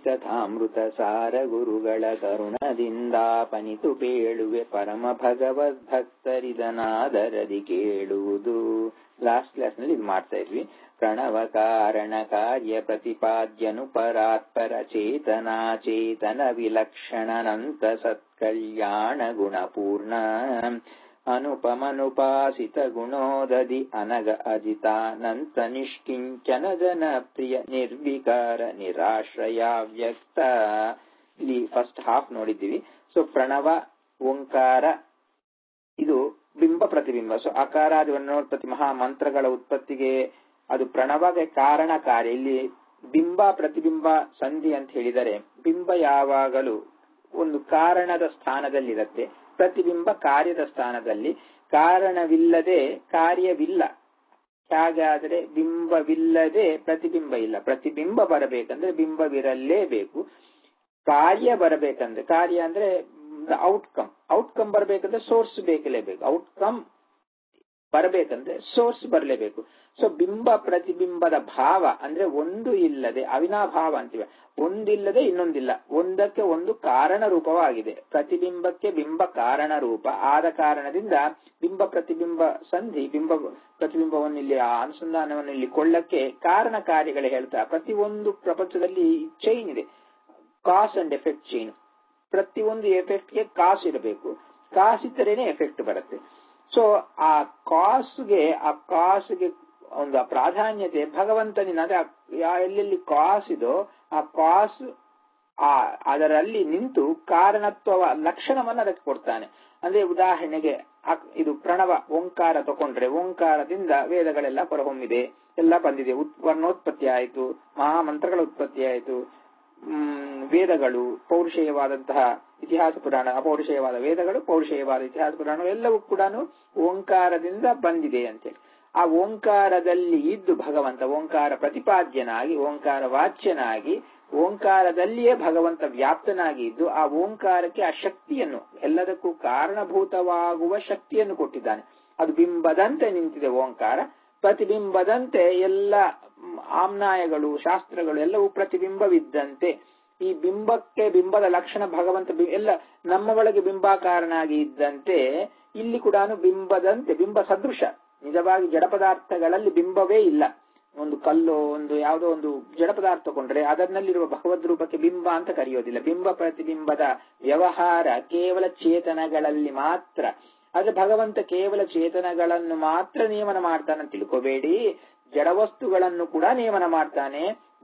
ಹರಿಕಥಾಮೃತ ಸಾರ ಗುರುಗಳ ಕರುಣದಿಂದಾಪನಿತು ಪೇಳುವೆ ಪರಮ ಭಗವದ್ಭಕ್ತರಿದನಾದರದಿ ಕೇಳುವುದು ಲಾಸ್ಟ್ ಕ್ಲಾಸ್ ನಲ್ಲಿ ಇದು ಮಾಡ್ತಾ ಇದ್ವಿ ಪ್ರಣವ ಕಾರಣ ಕಾರ್ಯ ಪ್ರತಿಪಾದ್ಯನು ಪರಾತ್ಪರ ಚೇತನಾ ಚೇತನ ವಿಲಕ್ಷಣನಂತ ಸತ್ಕಲ್ಯಾಣ ಗುಣಪೂರ್ಣ ಅನುಪಮನುಪಾಸಿತ ಗುಣೋದದಿ ಅನಗ ಅಜಿತಾನಂತ ನಿಷ್ಕಿಂಚನ ಜನ ಪ್ರಿಯ ನಿರ್ವಿಕಾರ ನಿರಾಶ್ರಯ ವ್ಯಕ್ತ ಇಲ್ಲಿ ಫಸ್ಟ್ ಹಾಫ್ ನೋಡಿದ್ದೀವಿ ಸೊ ಪ್ರಣವ ಓಂಕಾರ ಇದು ಬಿಂಬ ಪ್ರತಿಬಿಂಬ ಸೊ ಅಕಾರಾದಿ ವರ್ಣೋತ್ಪತ್ತಿ ಮಹಾ ಮಂತ್ರಗಳ ಉತ್ಪತ್ತಿಗೆ ಅದು ಪ್ರಣವಗೆ ಕಾರಣ ಕಾರ್ಯ ಇಲ್ಲಿ ಬಿಂಬ ಪ್ರತಿಬಿಂಬ ಸಂಧಿ ಅಂತ ಹೇಳಿದರೆ ಬಿಂಬ ಯಾವಾಗಲೂ ಒಂದು ಕಾರಣದ ಸ್ಥಾನದಲ್ಲಿರುತ್ತೆ ಪ್ರತಿಬಿಂಬ ಕಾರ್ಯದ ಸ್ಥಾನದಲ್ಲಿ ಕಾರಣವಿಲ್ಲದೆ ಕಾರ್ಯವಿಲ್ಲ ಹಾಗಾದರೆ ಬಿಂಬವಿಲ್ಲದೆ ಪ್ರತಿಬಿಂಬ ಇಲ್ಲ ಪ್ರತಿಬಿಂಬ ಬರಬೇಕಂದ್ರೆ ಬಿಂಬವಿರಲೇಬೇಕು ಕಾರ್ಯ ಬರಬೇಕಂದ್ರೆ ಕಾರ್ಯ ಅಂದ್ರೆ ಔಟ್ಕಮ್ ಔಟ್ಕಮ್ ಬರಬೇಕಂದ್ರೆ ಸೋರ್ಸ್ ಬೇಕಲೇಬೇಕು ಔಟ್ಕಮ್ ಬರಬೇಕಂದ್ರೆ ಸೋರ್ಸ್ ಬರಲೇಬೇಕು ಸೊ ಬಿಂಬ ಪ್ರತಿಬಿಂಬದ ಭಾವ ಅಂದ್ರೆ ಒಂದು ಇಲ್ಲದೆ ಅವಿನಾಭಾವ ಅಂತೀವಿ ಒಂದಿಲ್ಲದೆ ಇನ್ನೊಂದಿಲ್ಲ ಒಂದಕ್ಕೆ ಒಂದು ಕಾರಣ ರೂಪವಾಗಿದೆ ಪ್ರತಿಬಿಂಬಕ್ಕೆ ಬಿಂಬ ಕಾರಣ ರೂಪ ಆದ ಕಾರಣದಿಂದ ಬಿಂಬ ಪ್ರತಿಬಿಂಬ ಸಂಧಿ ಬಿಂಬ ಪ್ರತಿಬಿಂಬವನ್ನು ಇಲ್ಲಿ ಆ ಅನುಸಂಧಾನವನ್ನು ಇಲ್ಲಿ ಕೊಳ್ಳಕ್ಕೆ ಕಾರಣ ಕಾರ್ಯಗಳೇ ಹೇಳ್ತಾ ಪ್ರತಿಯೊಂದು ಪ್ರಪಂಚದಲ್ಲಿ ಚೈನ್ ಇದೆ ಕಾಸ್ ಅಂಡ್ ಎಫೆಕ್ಟ್ ಚೈನ್ ಪ್ರತಿಯೊಂದು ಎಫೆಕ್ಟ್ಗೆ ಕಾಸ್ ಇರಬೇಕು ಕಾಸ್ ಇದ್ದರೇನೆ ಎಫೆಕ್ಟ್ ಬರುತ್ತೆ ಸೊ ಆ ಕಾಸ್ಗೆ ಆ ಕಾಸ್ಗೆ ಒಂದು ಪ್ರಾಧಾನ್ಯತೆ ಭಗವಂತನಿನ ಅಂದ್ರೆ ಎಲ್ಲೆಲ್ಲಿ ಕಾಸ್ ಇದೋ ಆ ಕಾಸ್ ಆ ಅದರಲ್ಲಿ ನಿಂತು ಕಾರಣತ್ವ ಲಕ್ಷಣವನ್ನು ಅದಕ್ಕೆ ಕೊಡ್ತಾನೆ ಅಂದ್ರೆ ಉದಾಹರಣೆಗೆ ಇದು ಪ್ರಣವ ಓಂಕಾರ ತಕೊಂಡ್ರೆ ಓಂಕಾರದಿಂದ ವೇದಗಳೆಲ್ಲ ಹೊರಹೊಮ್ಮಿದೆ ಎಲ್ಲ ಬಂದಿದೆ ವರ್ಣೋತ್ಪತ್ತಿ ಆಯಿತು ಮಹಾಮಂತ್ರಗಳ ಉತ್ಪತ್ತಿ ಆಯಿತು ಹ್ಮ್ ವೇದಗಳು ಪೌರುಷೇಯವಾದಂತಹ ಇತಿಹಾಸ ಪುರಾಣ ಅಪೌರುಷೇಯವಾದ ವೇದಗಳು ಪೌರುಷೇಯವಾದ ಇತಿಹಾಸ ಪುರಾಣ ಎಲ್ಲವೂ ಕೂಡ ಓಂಕಾರದಿಂದ ಬಂದಿದೆ ಅಂತೇಳಿ ಆ ಓಂಕಾರದಲ್ಲಿ ಇದ್ದು ಭಗವಂತ ಓಂಕಾರ ಪ್ರತಿಪಾದ್ಯನಾಗಿ ಓಂಕಾರ ವಾಚ್ಯನಾಗಿ ಓಂಕಾರದಲ್ಲಿಯೇ ಭಗವಂತ ವ್ಯಾಪ್ತನಾಗಿ ಇದ್ದು ಆ ಓಂಕಾರಕ್ಕೆ ಆ ಶಕ್ತಿಯನ್ನು ಎಲ್ಲದಕ್ಕೂ ಕಾರಣಭೂತವಾಗುವ ಶಕ್ತಿಯನ್ನು ಕೊಟ್ಟಿದ್ದಾನೆ ಅದು ಬಿಂಬದಂತೆ ನಿಂತಿದೆ ಓಂಕಾರ ಪ್ರತಿಬಿಂಬದಂತೆ ಎಲ್ಲ ಆಮ್ನಾಯಗಳು ಶಾಸ್ತ್ರಗಳು ಎಲ್ಲವೂ ಪ್ರತಿಬಿಂಬವಿದ್ದಂತೆ ಈ ಬಿಂಬಕ್ಕೆ ಬಿಂಬದ ಲಕ್ಷಣ ಭಗವಂತ ಎಲ್ಲ ನಮ್ಮ ಒಳಗೆ ಬಿಂಬಾಕಾರನಾಗಿ ಇದ್ದಂತೆ ಇಲ್ಲಿ ಕೂಡ ಬಿಂಬದಂತೆ ಬಿಂಬ ಸದೃಶ ನಿಜವಾಗಿ ಜಡ ಪದಾರ್ಥಗಳಲ್ಲಿ ಬಿಂಬವೇ ಇಲ್ಲ ಒಂದು ಕಲ್ಲು ಒಂದು ಯಾವುದೋ ಒಂದು ಜಡ ಪದಾರ್ಥ ತಗೊಂಡ್ರೆ ಅದನ್ನಲ್ಲಿರುವ ಭಗವದ್ ರೂಪಕ್ಕೆ ಬಿಂಬ ಅಂತ ಕರೆಯೋದಿಲ್ಲ ಬಿಂಬ ಪ್ರತಿಬಿಂಬದ ವ್ಯವಹಾರ ಕೇವಲ ಚೇತನಗಳಲ್ಲಿ ಮಾತ್ರ ಆದ್ರೆ ಭಗವಂತ ಕೇವಲ ಚೇತನಗಳನ್ನು ಮಾತ್ರ ನಿಯಮನ ಮಾಡ್ತಾನೆ ತಿಳ್ಕೋಬೇಡಿ ಜಡವಸ್ತುಗಳನ್ನು ಕೂಡ ನಿಯಮನ ಮಾಡ್ತಾನೆ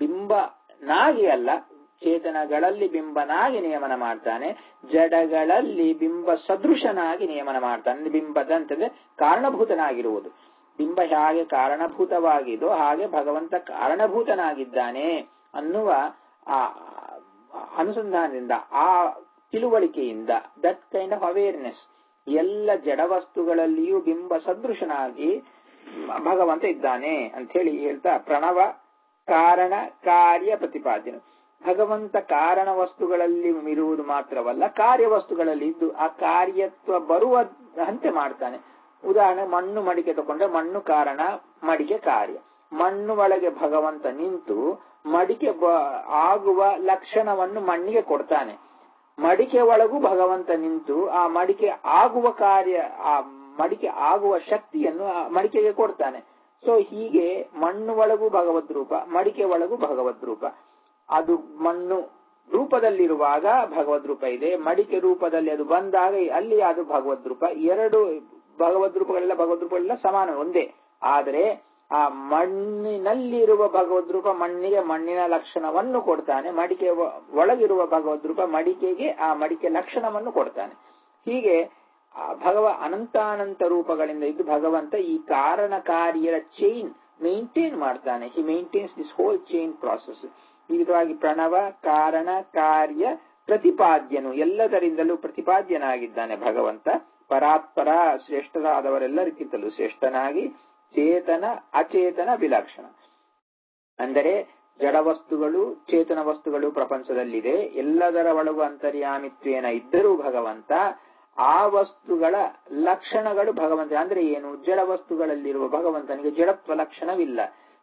ಬಿಂಬನಾಗಿ ಅಲ್ಲ ಚೇತನಗಳಲ್ಲಿ ಬಿಂಬನಾಗಿ ನಿಯಮನ ಮಾಡ್ತಾನೆ ಜಡಗಳಲ್ಲಿ ಬಿಂಬ ಸದೃಶನಾಗಿ ನಿಯಮನ ಮಾಡ್ತಾನೆ ಬಿಂಬದಂತಂದ್ರೆ ಕಾರಣಭೂತನಾಗಿರುವುದು ಬಿಂಬ ಹೇಗೆ ಕಾರಣಭೂತವಾಗಿದೋ ಹಾಗೆ ಭಗವಂತ ಕಾರಣಭೂತನಾಗಿದ್ದಾನೆ ಅನ್ನುವ ಆ ಅನುಸಂಧಾನದಿಂದ ಆ ತಿಳುವಳಿಕೆಯಿಂದ ದಟ್ ಕೈಂಡ್ ಆಫ್ ಅವೇರ್ನೆಸ್ ಎಲ್ಲ ಜಡವಸ್ತುಗಳಲ್ಲಿಯೂ ಬಿಂಬ ಸದೃಶನಾಗಿ ಭಗವಂತ ಇದ್ದಾನೆ ಅಂತ ಹೇಳಿ ಹೇಳ್ತಾ ಪ್ರಣವ ಕಾರಣ ಕಾರ್ಯ ಪ್ರತಿಪಾದ್ಯನು ಭಗವಂತ ಕಾರಣ ವಸ್ತುಗಳಲ್ಲಿ ಇರುವುದು ಮಾತ್ರವಲ್ಲ ಕಾರ್ಯ ವಸ್ತುಗಳಲ್ಲಿ ಇದ್ದು ಆ ಕಾರ್ಯತ್ವ ಬರುವ ಹಂತೆ ಮಾಡ್ತಾನೆ ಉದಾಹರಣೆ ಮಣ್ಣು ಮಡಿಕೆ ತಗೊಂಡ್ರೆ ಮಣ್ಣು ಕಾರಣ ಮಡಿಕೆ ಕಾರ್ಯ ಮಣ್ಣು ಒಳಗೆ ಭಗವಂತ ನಿಂತು ಮಡಿಕೆ ಆಗುವ ಲಕ್ಷಣವನ್ನು ಮಣ್ಣಿಗೆ ಕೊಡ್ತಾನೆ ಮಡಿಕೆ ಒಳಗೂ ಭಗವಂತ ನಿಂತು ಆ ಮಡಿಕೆ ಆಗುವ ಕಾರ್ಯ ಆ ಮಡಿಕೆ ಆಗುವ ಶಕ್ತಿಯನ್ನು ಆ ಮಡಿಕೆಗೆ ಕೊಡ್ತಾನೆ ಸೊ ಹೀಗೆ ಮಣ್ಣು ಒಳಗೂ ಭಗವದ್ ರೂಪ ಮಡಿಕೆ ಒಳಗೂ ಭಗವದ್ ರೂಪ ಅದು ಮಣ್ಣು ರೂಪದಲ್ಲಿರುವಾಗ ಭಗವದ್ ರೂಪ ಇದೆ ಮಡಿಕೆ ರೂಪದಲ್ಲಿ ಅದು ಬಂದಾಗ ಅಲ್ಲಿ ಅದು ಭಗವದ್ ರೂಪ ಎರಡು ಭಗವದ್ ರೂಪಗಳೆಲ್ಲ ಭಗವದ್ ರೂಪಗಳೆಲ್ಲ ಸಮಾನ ಒಂದೇ ಆದರೆ ಆ ಮಣ್ಣಿನಲ್ಲಿರುವ ಭಗವದ್ ರೂಪ ಮಣ್ಣಿಗೆ ಮಣ್ಣಿನ ಲಕ್ಷಣವನ್ನು ಕೊಡ್ತಾನೆ ಮಡಿಕೆ ಒಳಗಿರುವ ಭಗವದ್ ರೂಪ ಮಡಿಕೆಗೆ ಆ ಮಡಿಕೆ ಲಕ್ಷಣವನ್ನು ಕೊಡ್ತಾನೆ ಹೀಗೆ ಭಗವ ಅನಂತಾನಂತ ರೂಪಗಳಿಂದ ಇದ್ದು ಭಗವಂತ ಈ ಕಾರಣ ಕಾರ್ಯದ ಚೈನ್ ಮೇಂಟೈನ್ ಮಾಡ್ತಾನೆ he maintains this whole chain process ಈ ವಿಧವಾಗಿ ಪ್ರಣವ ಕಾರಣ ಕಾರ್ಯ ಪ್ರತಿಪಾದ್ಯನು ಎಲ್ಲದರಿಂದಲೂ ಪ್ರತಿಪಾದ್ಯನಾಗಿದ್ದಾನೆ ಭಗವಂತ ಪರಾತ್ಪರ ಶ್ರೇಷ್ಠರಾದವರೆಲ್ಲರಿಗಿಂತಲೂ ಶ್ರೇಷ್ಠನಾಗಿ ಚೇತನ ಅಚೇತನ ವಿಲಕ್ಷಣ ಅಂದರೆ ಜಡ ವಸ್ತುಗಳು ಚೇತನ ವಸ್ತುಗಳು ಪ್ರಪಂಚದಲ್ಲಿದೆ ಎಲ್ಲದರ ಒಳಗು ಅಂತರ್ಯಾಮಿತ್ವೇನ ಇದ್ದರೂ ಭಗವಂತ ಆ ವಸ್ತುಗಳ ಲಕ್ಷಣಗಳು ಭಗವಂತ ಅಂದ್ರೆ ಏನು ಜಡ ವಸ್ತುಗಳಲ್ಲಿರುವ ಭಗವಂತನಿಗೆ ಜಡತ್ವ ಲಕ್ಷಣವಿಲ್ಲ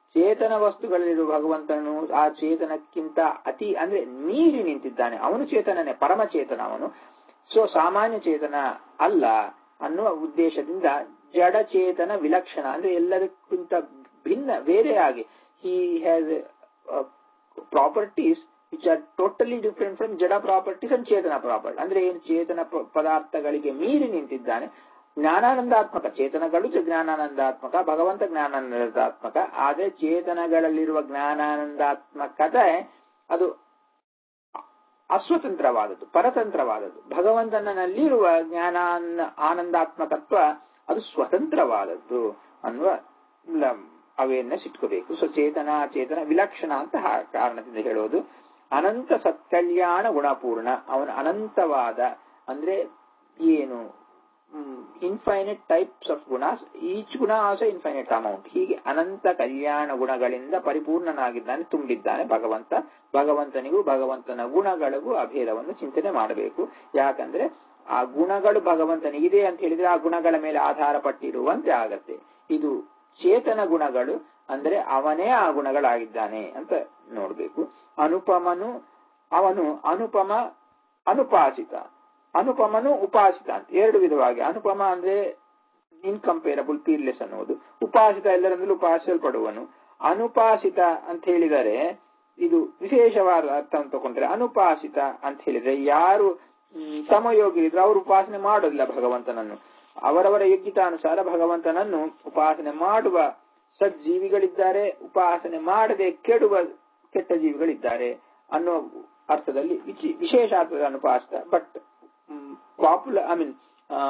ಚೇತನ ವಸ್ತುಗಳಲ್ಲಿರುವ ಭಗವಂತನು ಆ ಚೇತನಕ್ಕಿಂತ ಅತಿ ಅಂದ್ರೆ ಮೀರಿ ನಿಂತಿದ್ದಾನೆ ಅವನು ಚೇತನನೇ ಪರಮಚೇತನ ಅವನು ಸೊ ಸಾಮಾನ್ಯ ಚೇತನ ಅಲ್ಲ ಅನ್ನುವ ಉದ್ದೇಶದಿಂದ ಜಡಚೇತನ ವಿಲಕ್ಷಣ ಅಂದ್ರೆ ಎಲ್ಲದಕ್ಕಿಂತ ಭಿನ್ನ ಬೇರೆಯಾಗಿ he has properties which are totally different from ಜಡ ಪ್ರಾಪರ್ಟೀಸ್ ಅಂಡ್ ಚೇತನ ಪ್ರಾಪರ್ಟಿ ಅಂದ್ರೆ ಏನು ಚೇತನ ಪ- ಪದಾರ್ಥಗಳಿಗೆ ಮೀರಿ ನಿಂತಿದ್ದಾನೆ ಜ್ಞಾನಾನಂದಾತ್ಮಕ ಚೇತನಗಳು ಚ ಜ್ಞಾನಾನಂದಾತ್ಮಕ ಭಗವಂತ ಜ್ಞಾನಾನಂದಾತ್ಮಕ ಆದ್ರೆ ಚೇತನಗಳಲ್ಲಿರುವ ಜ್ಞಾನಾನಂದಾತ್ಮಕತೆ ಅದು ಅಸ್ವತಂತ್ರವಾದದ್ದು ಪರತಂತ್ರವಾದದ್ದು ಭಗವಂತನಲ್ಲಿರುವ ಜ್ಞಾನ ಆನಂದಾತ್ಮಕತ್ವ ಅದು ಸ್ವತಂತ್ರವಾದದ್ದು ಅನ್ನುವ ಅವೇರ್ನೆಸ್ ಇಟ್ಕೋಬೇಕು ಸೊ ಚೇತನ ಚೇತನ ವಿಲಕ್ಷಣ ಅಂತ ಹಾ- ಕಾರಣದಿಂದ ಹೇಳೋದು ಅನಂತ ಸತ್ಕಲ್ಯಾಣ ಗುಣಪೂರ್ಣ ಅವನ ಅನಂತವಾದ ಅಂದ್ರೆ ಏನು ಇನ್ಫೈನೈಟ್ ಟೈಪ್ಸ್ ಆಫ್ ಗುಣಾಸ್ ಈಚ್ ಗುಣ ಆಲ್ಸೋ ಇನ್ಫೈನೈಟ್ ಅಮೌಂಟ್ ಹೀಗೆ ಅನಂತ ಕಲ್ಯಾಣ ಗುಣಗಳಿಂದ ಪರಿಪೂರ್ಣನಾಗಿದ್ದಾನೆ ತುಂಬಿದ್ದಾನೆ ಭಗವಂತ ಭಗವಂತನಿಗೂ ಭಗವಂತನ ಗುಣಗಳಿಗೂ ಅಭೇದವನ್ನು ಚಿಂತನೆ ಮಾಡಬೇಕು ಯಾಕಂದ್ರೆ ಆ ಗುಣಗಳು ಭಗವಂತನಿಗಿದೆ ಅಂತ ಹೇಳಿದ್ರೆ ಆ ಗುಣಗಳ ಮೇಲೆ ಆಧಾರ ಪಟ್ಟಿರುವಂತೆ ಆಗತ್ತೆ ಇದು ಚೇತನ ಗುಣಗಳು ಅಂದ್ರೆ ಅವನೇ ಆ ಗುಣಗಳಾಗಿದ್ದಾನೆ ಅಂತ ನೋಡ್ಬೇಕು ಅನುಪಮನು ಅವನು ಅನುಪಮ ಅನುಪಾಸಿತ ಅನುಪಮನು ಉಪಾಸಿತ ಅಂತ ಎರಡು ವಿಧವಾಗಿ ಅನುಪಮ ಅಂದ್ರೆ ಇನ್ಕಂಪೇರಬಲ್ ಪೀರ್ಲೆಸ್ ಅನ್ನುವುದು ಉಪಾಸಿತ ಎಲ್ಲರಿಂದಲೂ ಉಪಾಸಿಸಲ್ಪಡುವನು ಅನುಪಾಸಿತ ಅಂತ ಹೇಳಿದರೆ ಇದು ವಿಶೇಷವಾದ ಅರ್ಥವನ್ನು ತಗೊಂಡ್ರೆ ಅನುಪಾಸಿತ ಅಂತ ಹೇಳಿದ್ರೆ ಯಾರು ಮ್, ಸಮಯೋಗಿರಿದ್ರು ಅವರು ಉಪಾಸನೆ ಮಾಡೋದಿಲ್ಲ ಭಗವಂತನನ್ನು ಅವರವರ ಯೋಗ್ಯತಾನುಸಾರ ಭಗವಂತನನ್ನು ಉಪಾಸನೆ ಮಾಡುವ ಸಜ್ಜೀವಿಗಳಿದ್ದಾರೆ ಉಪಾಸನೆ ಮಾಡದೆ ಕೆಡುವ ಕೆಟ್ಟ ಜೀವಿಗಳಿದ್ದಾರೆ ಅನ್ನೋ ಅರ್ಥದಲ್ಲಿ ವಿಚಿ- ವಿಶೇಷ ಅರ್ಥದ ಅನುಪಾಸಿತ but popular I mean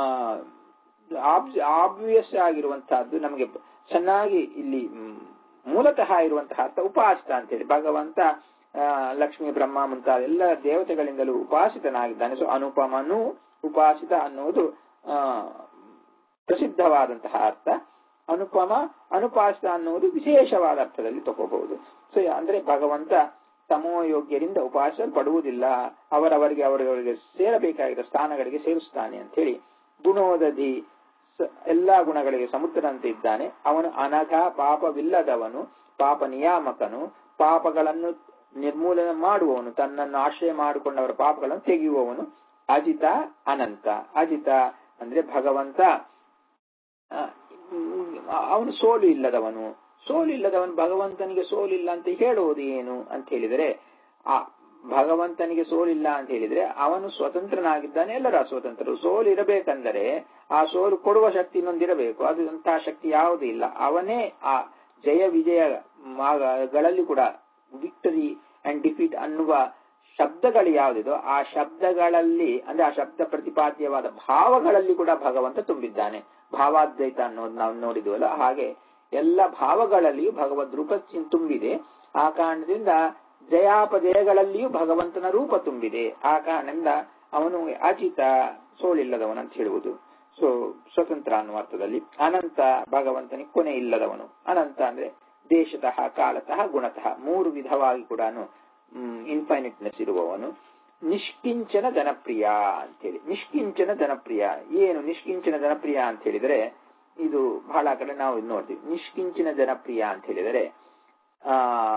obvious ಆಗಿರುವಂತಹದ್ದು ನಮಗೆ ಚೆನ್ನಾಗಿ ಇಲ್ಲಿ ಮ್, ಮೂಲತಃ ಇರುವಂತಹ ಅರ್ಥ ಉಪಾಸಿತ ಅಂತೇಳಿ ಭಗವಂತ ಆ, ಲಕ್ಷ್ಮೀ ಬ್ರಹ್ಮ ಮುಂತಾದ ಎಲ್ಲ ದೇವತೆಗಳಿಂದಲೂ ಉಪಾಸಿತನಾಗಿದ್ದಾನೆ ಸೊ ಅನುಪಮನು ಉಪಾಸಿತ ಅನ್ನುವುದು ಆ, ಪ್ರಸಿದ್ಧವಾದಂತಹ ಅರ್ಥ ಅನುಪಮ ಅನುಪಾಸಿತ ಅನ್ನುವುದು ವಿಶೇಷವಾದ ಅರ್ಥದಲ್ಲಿ ತಗೋಬಹುದು ಸೊ ಅಂದ್ರೆ ಭಗವಂತ ತಮೋಯೋಗ್ಯರಿಂದ ಉಪಾಸಿಸಲ್ಪಡುವುದಿಲ್ಲ ಅವರವರಿಗೆ ಅವರವರಿಗೆ ಸೇರಬೇಕಾಗಿದ್ದ ಸ್ಥಾನಗಳಿಗೆ ಸೇರಿಸ್ತಾನೆ ಅಂತ ಹೇಳಿ ಗುಣೋದಧಿ ಸ- ಎಲ್ಲಾ ಗುಣಗಳಿಗೆ ಸಮುದ್ರಂತೆ ಇದ್ದಾನೆ ಅವನು ಅನಘ ಪಾಪವಿಲ್ಲದವನು ಪಾಪ ನಿಯಾಮಕನು ಪಾಪಗಳನ್ನು ನಿರ್ಮೂಲನೆ ಮಾಡುವವನು ತನ್ನನ್ನು ಆಶ್ರಯ ಮಾಡಿಕೊಂಡವರ ಪಾಪಗಳನ್ನು ತೆಗೆಯುವವನು ಅಜಿತ ಅನಂತ ಅಜಿತ ಅಂದ್ರೆ ಭಗವಂತ ಆ, ಹ್ಮ್, ಅವನು ಸೋಲು ಇಲ್ಲದವನು ಸೋಲು ಇಲ್ಲದವನು ಭಗವಂತನಿಗೆ ಸೋಲಿಲ್ಲ ಅಂತ ಹೇಳುವುದು ಏನು ಅಂತ ಹೇಳಿದರೆ ಆ ಭಗವಂತನಿಗೆ ಸೋಲಿಲ್ಲ ಅಂತ ಹೇಳಿದ್ರೆ ಅವನು ಸ್ವತಂತ್ರನಾಗಿದ್ದಾನೆ ಎಲ್ಲರ ಸ್ವತಂತ್ರರು ಸೋಲು ಇರಬೇಕಂದರೆ ಆ ಸೋಲು ಕೊಡುವ ಶಕ್ತಿ ಇನ್ನೊಂದಿರಬೇಕು ಅದು ಅಂತಹ ಶಕ್ತಿ ಯಾವುದೂ ಇಲ್ಲ ಅವನೇ ಆ ಜಯ ವಿಜಯ ಗಳಲ್ಲಿ ಕೂಡ ವಿಕ್ಟರಿ ಅಂಡ್ ಡಿಫೀಟ್ ಅನ್ನುವ ಶಬ್ದಗಳು ಯಾವುದಿದೋ ಆ ಶಬ್ದಗಳಲ್ಲಿ ಅಂದ್ರೆ ಆ ಶಬ್ದ ಪ್ರತಿಪಾದ್ಯವಾದ ಭಾವಗಳಲ್ಲಿ ಕೂಡ ಭಗವಂತ ತುಂಬಿದ್ದಾನೆ ಭಾವಾದ್ವೈತ ಅನ್ನೋದು ನಾವು ನೋಡಿದ್ವಲ್ಲ ಹಾಗೆ ಎಲ್ಲ ಭಾವಗಳಲ್ಲಿಯೂ ಭಗವದ್ ರೂಪ ಚಿನ್- ತುಂಬಿದೆ ಆ ಕಾರಣದಿಂದ ಜಯಾಪಜಯಗಳಲ್ಲಿಯೂ ಭಗವಂತನ ರೂಪ ತುಂಬಿದೆ ಆ ಕಾರಣದಿಂದ ಅವನು ಅಜಿತ ಸೋಲಿಲ್ಲದವನು ಅಂತ ಹೇಳುವುದು ಸೊ ಸ್ವತಂತ್ರ ಅನ್ನುವ ಅರ್ಥದಲ್ಲಿ ಅನಂತ ಭಗವಂತನಿಗೆ ಕೊನೆ ಇಲ್ಲದವನು ಅನಂತ ಅಂದ್ರೆ ದೇಶತಃ ಕಾಲತಃ ಗುಣತಃ ಮೂರು ವಿಧವಾಗಿ ಕೂಡ ಇನ್ಫೈನಿಟ್ನೆಸ್ ಇರುವವನು ನಿಷ್ಕಿಂಚನ ಜನಪ್ರಿಯ ಅಂತೇಳಿ ನಿಷ್ಕಿಂಚನ ಜನಪ್ರಿಯ ಏನು ನಿಷ್ಕಿಂಚನ ಜನಪ್ರಿಯ ಅಂತ ಹೇಳಿದರೆ ಇದು ಬಹಳ ಕಡೆ ನಾವು ಇದು ನೋಡ್ತೀವಿ ನಿಷ್ಕಿಂಚನ ಜನಪ್ರಿಯ ಅಂತ ಹೇಳಿದರೆ ಆ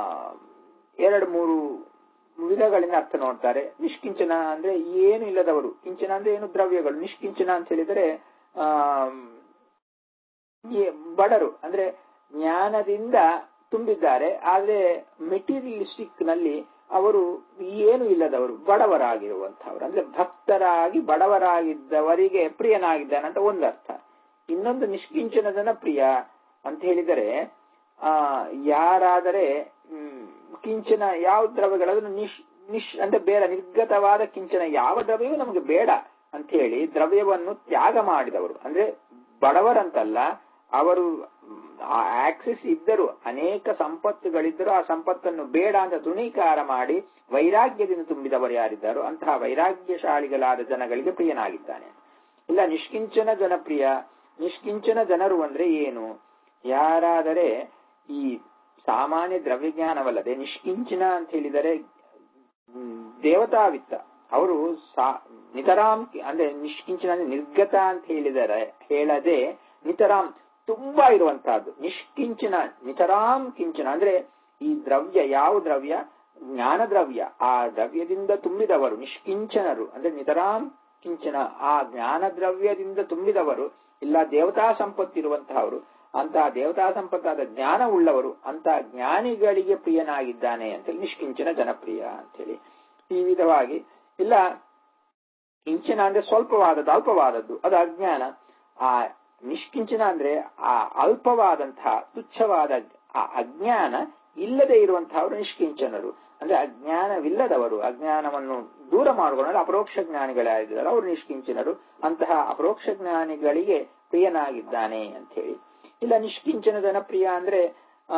ಎರಡು ಮೂರು ವಿಧಗಳಿಂದ ಅರ್ಥ ನೋಡ್ತಾರೆ ನಿಷ್ಕಿಂಚನ ಅಂದ್ರೆ ಏನು ಇಲ್ಲದವರು ಕಿಂಚನ ಅಂದ್ರೆ ಏನು ದ್ರವ್ಯಗಳು ನಿಷ್ಕಿಂಚನ ಅಂತ ಹೇಳಿದರೆ ಆ ಈ ಬಡರು ಅಂದ್ರೆ ಜ್ಞಾನದಿಂದ ತುಂಬಿದ್ದಾರೆ ಆದ್ರೆ ಮೆಟೀರಿಯಲಿಸ್ಟಿಕ್ ನಲ್ಲಿ ಅವರು ಏನು ಇಲ್ಲದವರು ಬಡವರಾಗಿರುವಂತಹವರು ಅಂದ್ರೆ ಭಕ್ತರಾಗಿ ಬಡವರಾಗಿದ್ದವರಿಗೆ ಪ್ರಿಯನಾಗಿದ್ದಾನೆ ಅಂತ ಒಂದು ಅರ್ಥ ಇನ್ನೊಂದು ನಿಷ್ಕಿಂಚನ ಜನ ಪ್ರಿಯ ಅಂತ ಹೇಳಿದರೆ ಆ ಯಾರಾದರೆ ಹ್ಮ್, ಕಿಂಚನ ಯಾವ ದ್ರವ್ಯಗಳು ಅದನ್ನು ನಿಶ್ ನಿಶ್ ಅಂದ್ರೆ ಬೇಡ ನಿರ್ಗತವಾದ ಕಿಂಚನ ಯಾವ ದ್ರವ್ಯವೂ ನಮಗೆ ಬೇಡ ಅಂತ ಹೇಳಿ ದ್ರವ್ಯವನ್ನು ತ್ಯಾಗ ಮಾಡಿದವರು ಅಂದ್ರೆ ಬಡವರಂತಲ್ಲ ಅವರು ಆಕ್ಸೆಸ್ ಇದ್ದರು ಅನೇಕ ಸಂಪತ್ತುಗಳಿದ್ದರು ಆ ಸಂಪತ್ತನ್ನು ಬೇಡ ಅಂತ ತೃಣೀಕಾರ ಮಾಡಿ ವೈರಾಗ್ಯದಿಂದ ತುಂಬಿದವರು ಯಾರಿದ್ದಾರೋ ಅಂತಹ ವೈರಾಗ್ಯಶಾಲಿಗಳಾದ ಜನಗಳಿಗೆ ಪ್ರಿಯನಾಗಿದ್ದಾನೆ ಇಲ್ಲ ನಿಷ್ಕಿಂಚನ ಜನಪ್ರಿಯ ನಿಷ್ಕಿಂಚನ ಜನರು ಅಂದ್ರೆ ಏನು ಯಾರಾದರೆ ಈ ಸಾಮಾನ್ಯ ದ್ರವ್ಯಜ್ಞಾನವಲ್ಲದೆ ನಿಷ್ಕಿಂಚನ ಅಂತ ಹೇಳಿದರೆ ಹ್ಮ್, ದೇವತಾವಿತ್ತ ಅವರು ಸಾ- ನಿತರಾಂ ಅಂದ್ರೆ ನಿಷ್ಕಿಂಚನ ಅಂದ್ರೆ ನಿರ್ಗತ ಅಂತ ಹೇಳಿದರೆ ಹೇಳದೆ ನಿತರಾಂ ತುಂಬಾ ಇರುವಂತಹದ್ದು ನಿಷ್ಕಿಂಚನ ನಿತರಾಂ ಕಿಂಚನ ಅಂದ್ರೆ ಈ ದ್ರವ್ಯ ಯಾವ ದ್ರವ್ಯ ಜ್ಞಾನ ದ್ರವ್ಯ ಆ ದ್ರವ್ಯದಿಂದ ತುಂಬಿದವರು ನಿಷ್ಕಿಂಚನರು ಅಂದ್ರೆ ನಿತರಾಂ ಕಿಂಚನ ಆ ಜ್ಞಾನ ದ್ರವ್ಯದಿಂದ ತುಂಬಿದವರು ಇಲ್ಲ ದೇವತಾ ಸಂಪತ್ತಿರುವಂತಹವರು ಅಂತಹ ದೇವತಾ ಸಂಪತ್ತಾದ ಜ್ಞಾನ ಉಳ್ಳವರು ಅಂತಹ ಜ್ಞಾನಿಗಳಿಗೆ ಪ್ರಿಯನಾಗಿದ್ದಾನೆ ಅಂತೇಳಿ ನಿಷ್ಕಿಂಚನ ಜನಪ್ರಿಯ ಅಂತೇಳಿ ಈ ವಿಧವಾಗಿ ಇಲ್ಲ ಕಿಂಚನ ಅಂದ್ರೆ ಸ್ವಲ್ಪವಾದದ್ದು ಅಲ್ಪವಾದದ್ದು ಅದು ಅಜ್ಞಾನ ಆ ನಿಷ್ಕಿಂಚನ ಅಂದ್ರೆ ಆ ಅಲ್ಪವಾದಂತಹ ತುಚ್ಛವಾದ ಆ ಅಜ್ಞಾನ ಇಲ್ಲದೆ ಇರುವಂತಹವರು ನಿಷ್ಕಿಂಚನರು ಅಂದ್ರೆ ಅಜ್ಞಾನವಿಲ್ಲದವರು ಅಜ್ಞಾನವನ್ನು ದೂರ ಮಾಡಿಕೊಂಡು ಅಪರೋಕ್ಷ ಜ್ಞಾನಿಗಳಾಗಿದ್ದಾರೆ ಅವರು ನಿಷ್ಕಿಂಚನರು ಅಂತಹ ಅಪರೋಕ್ಷ ಜ್ಞಾನಿಗಳಿಗೆ ಪ್ರಿಯನಾಗಿದ್ದಾನೆ ಅಂತ ಹೇಳಿ ಇಲ್ಲ ನಿಷ್ಕಿಂಚನ ಜನಪ್ರಿಯ ಅಂದ್ರೆ ಆ